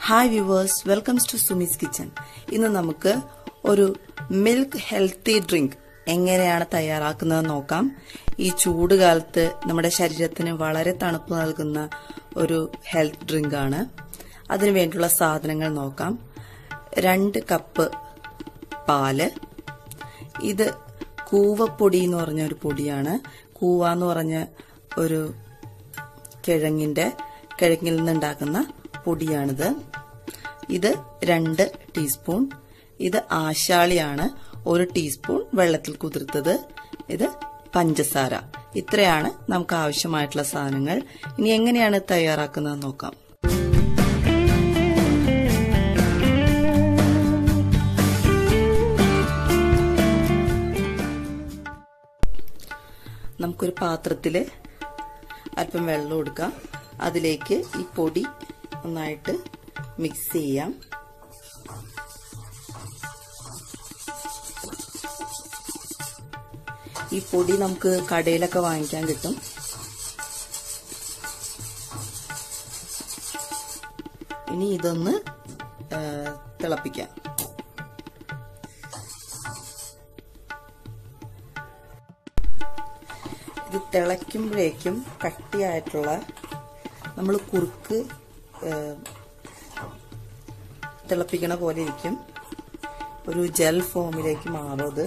hi viewers welcomes to Sumi's kitchen ഇന്ന് നമുക്ക് ഒരു മിൽക്ക് ഹെൽത്തി ഡ്രിങ്ക് എങ്ങനെയാണ് തയ്യാറാക്കുന്നത് നോക്കാം ഈ ചൂട് കാലത്ത് നമ്മുടെ ശരീരത്തിന് വളരെ തണുപ്പ് നൽകുന്ന ഒരു ഹെൽത്ത് ഡ്രിങ്ക് ആണ് അതിനു വേണ്ടിയുള്ള സാധനങ്ങൾ നോക്കാം രണ്ട് കപ്പ് പാല് ഇത് കൂവപ്പൊടി എന്ന് പറഞ്ഞ ഒരു പൊടിയാണ് കൂവ എന്ന് പറഞ്ഞ ഒരു കിഴങ്ങിന്റെ കിഴങ്ങിൽ നിന്നുണ്ടാക്കുന്ന പൊടിയാണിത് ഇത് രണ്ട് ടീസ്പൂൺ ഇത് ആശാളിയാണ് ഒരു ടീസ്പൂൺ വെള്ളത്തിൽ കുതിർത്തത് ഇത് പഞ്ചസാര ഇത്രയാണ് നമുക്ക് ആവശ്യമായിട്ടുള്ള സാധനങ്ങൾ ഇനി എങ്ങനെയാണ് തയ്യാറാക്കുന്നത് നോക്കാം നമുക്കൊരു പാത്രത്തിൽ അല്പം വെള്ളം എടുക്കാം അതിലേക്ക് ഈ പൊടി നന്നായിട്ട് മിക്സ് ചെയ്യാം ഈ പൊടി നമുക്ക് കടയിലൊക്കെ വാങ്ങിക്കാൻ കിട്ടും ഇനി ഇതൊന്ന് തിളപ്പിക്കാം ഇത് തിളയ്ക്കുമ്പോഴേക്കും കട്ടിയായിട്ടുള്ള നമ്മൾ കുറുക്ക് തിളപ്പിക്കണ പോലെ ഇരിക്കും ഒരു ജെൽ ഫോമിലേക്ക് മാറും അത്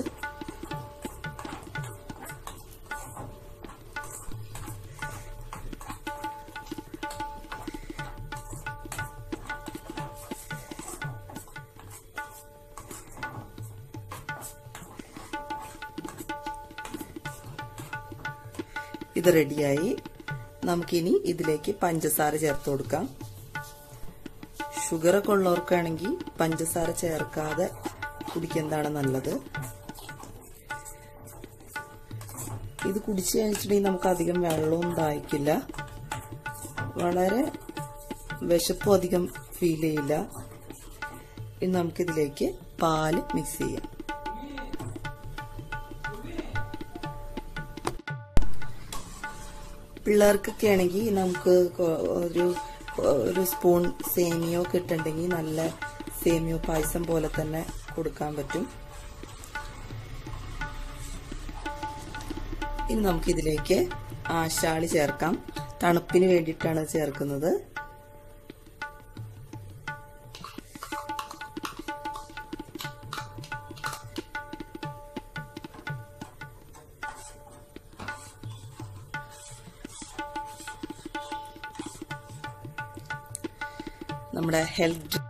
ഇത് റെഡിയായി നമുക്കിനി ഇതിലേക്ക് പഞ്ചസാര ചേർത്ത് കൊടുക്കാം ഷുഗറൊക്കെ ഉള്ളവർക്കാണെങ്കിൽ പഞ്ചസാര ചേർക്കാതെ കുടിക്കുന്നതാണ് നല്ലത് ഇത് കുടിച്ചു കഴിഞ്ഞിട്ടുണ്ടെങ്കിൽ നമുക്ക് അധികം വെള്ളവും ദാഹിക്കില്ല വളരെ വിശപ്പും അധികം ഫീൽ ചെയ്യില്ല ഇനി നമുക്കിതിലേക്ക് പാല് മിക്സ് ചെയ്യാം പിള്ളേർക്കൊക്കെ ആണെങ്കിൽ നമുക്ക് ഒരു ഒരു സ്പൂൺ സേമിയോ കിട്ടുണ്ടെങ്കിൽ നല്ല സേമിയോ പായസം പോലെ തന്നെ കൊടുക്കാൻ പറ്റും ഇനി നമുക്കിതിലേക്ക് ആശാളി ചേർക്കാം തണുപ്പിന് വേണ്ടിയിട്ടാണ് ചേർക്കുന്നത് നമ്മുടെ ഹെൽത്ത്